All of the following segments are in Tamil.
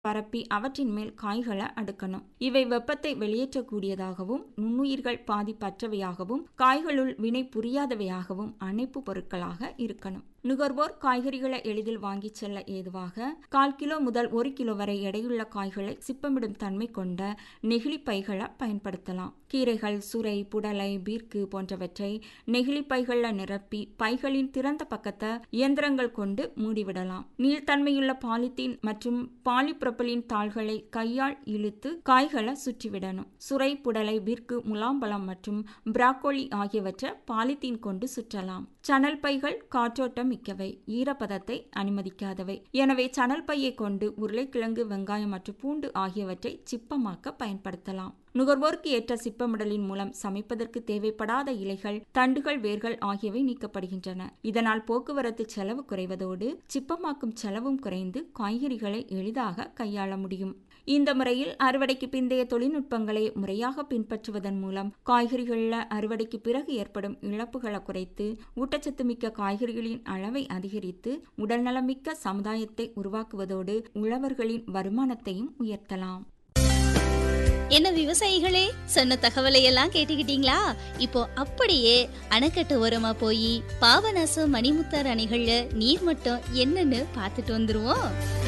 பரப்பி அவற்றின் மேல் காய்களை அடுக்கணும் இவை வெப்பத்தை வெளியேற்றக்கூடியதாகவும் நுண்ணுயிர்கள் பாதிப்பற்றவையாகவும் காய்களுள் வினை புரியாதவையாகவும் அணைப்பு பொருட்களாக இருக்கணும் நுகர்வோர் காய்கறிகளை எளிதில் வாங்கிச் செல்ல ஏதுவாக கால் கிலோ முதல் ஒரு கிலோ வரை எடையுள்ள காய்களை சிப்பமிடும் தன்மை கொண்ட நெகிழி பைகளை பயன்படுத்தலாம் கீரைகள் சுரை புடலை பீர்க்கு போன்றவற்றை நெகிழி பைகளில் நிரப்பி பைகளின் திறந்த பக்கத்தை இயந்திரங்கள் கொண்டு மூடிவிடலாம் நீள்தன்மையுள்ள பாலித்தீன் மற்றும் பாலிப்ரொபலின் தாள்களை கையால் இழுத்து காய்களை சுற்றிவிடணும் சுரை புடலை பீர்க்கு முலாம்பழம் மற்றும் பிராக்கோலி ஆகியவற்றை பாலித்தீன் கொண்டு சுற்றலாம் சணல் பைகள் காற்றோட்டம் மிக்கவை ஈரப்பதத்தை அனுமதிக்காதவை எனவே சணல் பையை கொண்டு உருளைக்கிழங்கு வெங்காயம் மற்றும் பூண்டு ஆகியவற்றை சிப்பமாக்க பயன்படுத்தலாம் நுகர்வோருக்கு ஏற்ற சிப்பமிடலின் மூலம் சமைப்பதற்கு தேவைப்படாத இலைகள் தண்டுகள் வேர்கள் ஆகியவை நீக்கப்படுகின்றன இதனால் போக்குவரத்து செலவு குறைவதோடு சிப்பமாக்கும் செலவும் குறைந்து காய்கறிகளை எளிதாக கையாள முடியும் இந்த முறையில் அறுவடைக்கு பிந்தைய தொழில்நுட்பங்களை முறையாக பின்பற்றுவதன் மூலம் காய்கறிகளில் அறுவடைக்கு பிறகு ஏற்படும் இழப்புகளை குறைத்து ஊட்டச்சத்து மிக்க காய்கறிகளின் அளவை அதிகரித்து உடல்நலமிக்க சமுதாயத்தை உருவாக்குவதோடு உழவர்களின் வருமானத்தையும் உயர்த்தலாம் என்ன விவசாயிகளே சொன்ன தகவலை எல்லாம் கேட்டுக்கிட்டீங்களா இப்போ அப்படியே அணைக்கட்டு ஓரமா போய் பாபநாசம் மணிமுத்தார் அணைகள்ல நீர் மட்டம் என்னன்னு பார்த்துட்டு வந்துருவோம்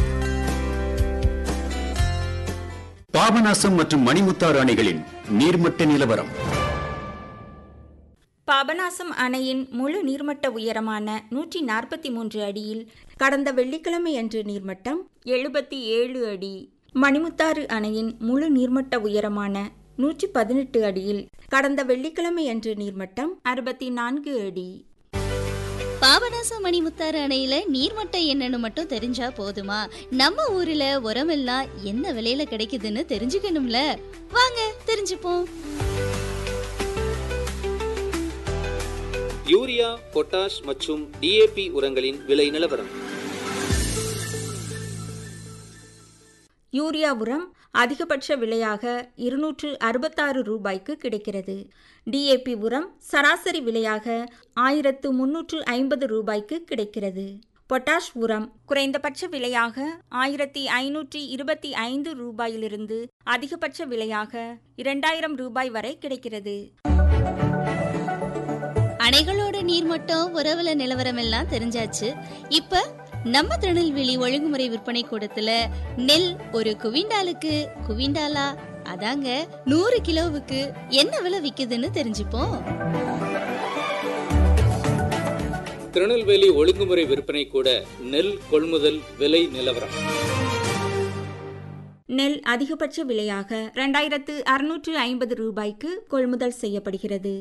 பாபநாசம் மற்றும் மணிமுத்தாறு அணைகளின் நீர்மட்ட நிலவரம் பாபநாசம் அணையின் முழு நீர்மட்ட உயரமான நூற்றி நாற்பத்தி மூன்று அடியில் கடந்த வெள்ளிக்கிழமை அன்று நீர்மட்டம் எழுபத்தி ஏழு அடி மணிமுத்தாறு அணையின் முழு நீர்மட்ட உயரமான நூற்றி பதினெட்டு அடியில் கடந்த வெள்ளிக்கிழமை அன்று நீர்மட்டம் அறுபத்தி நான்கு அடி பாபநாசம் மணிமுத்தாறு அணையில நீர்மட்டம் என்னன்னு மட்டும் தெரிஞ்சா போதுமா நம்ம ஊர்ல உரமெல்லாம் என்ன விலையில கிடைக்குதுன்னு தெரிஞ்சுக்கணும்ல வாங்க தெரிஞ்சுப்போம் யூரியா பொட்டாஷ் மற்றும் டிஏபி உரங்களின் விலை நிலவரம் யூரியா உரம் அதிகபட்ச விலையாக இருநூற்று அறுபத்தாறு ரூபாய்க்கு கிடைக்கிறது டிஏபி உரம் சராசரி விலையாக ஆயிரத்து முன்னூற்று ஐம்பது ரூபாய்க்கு கிடைக்கிறது பொட்டாஷ் உரம் குறைந்தபட்ச விலையாக ஆயிரத்தி ஐநூற்றி இருபத்தி ஐந்து ரூபாயிலிருந்து அதிகபட்ச விலையாக இரண்டாயிரம் ரூபாய் வரை கிடைக்கிறது அணைகளோட நீர்மட்டம் உறவுல நிலவரம் எல்லாம் தெரிஞ்சாச்சு இப்ப நம்ம திருநெல்வேலி ஒழுங்குமுறை விற்பனை கூடத்துல நெல் ஒரு குவிண்டாலுக்கு குவிண்டாலா அதாங்க நூறு கிலோவுக்கு என்ன விலை விக்குதுன்னு தெரிஞ்சுப்போம் திருநெல்வேலி ஒழுங்குமுறை விற்பனை கூட நெல் கொள்முதல் விலை நிலவரம் நெல் அதிகபட்ச விலையாக இரண்டாயிரத்து அறுநூற்று ஐம்பது ரூபாய்க்கு கொள்முதல் செய்யப்படுகிறது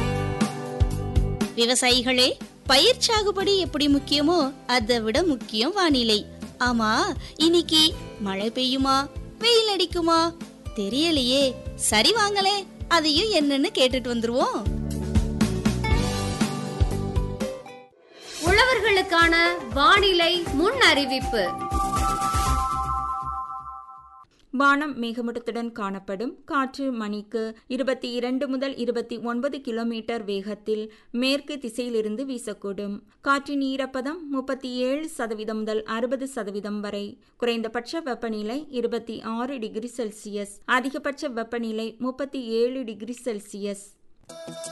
விவசாயிகளே பயிர் சாகுபடி எப்படி முக்கியமோ அதை விட முக்கியம் வானிலை ஆமா இன்னைக்கு மழை பெய்யுமா வெயில் அடிக்குமா தெரியலையே சரி வாங்களே அதையும் என்னன்னு கேட்டுட்டு வந்துருவோம் உழவர்களுக்கான வானிலை முன் அறிவிப்பு வானம் மேகமூட்டத்துடன் காணப்படும் காற்று மணிக்கு இருபத்தி இரண்டு முதல் இருபத்தி ஒன்பது கிலோமீட்டர் வேகத்தில் மேற்கு திசையிலிருந்து வீசக்கூடும் காற்றின் ஈரப்பதம் முப்பத்தி ஏழு சதவீதம் முதல் அறுபது சதவீதம் வரை குறைந்தபட்ச வெப்பநிலை இருபத்தி ஆறு டிகிரி செல்சியஸ் அதிகபட்ச வெப்பநிலை முப்பத்தி ஏழு டிகிரி செல்சியஸ்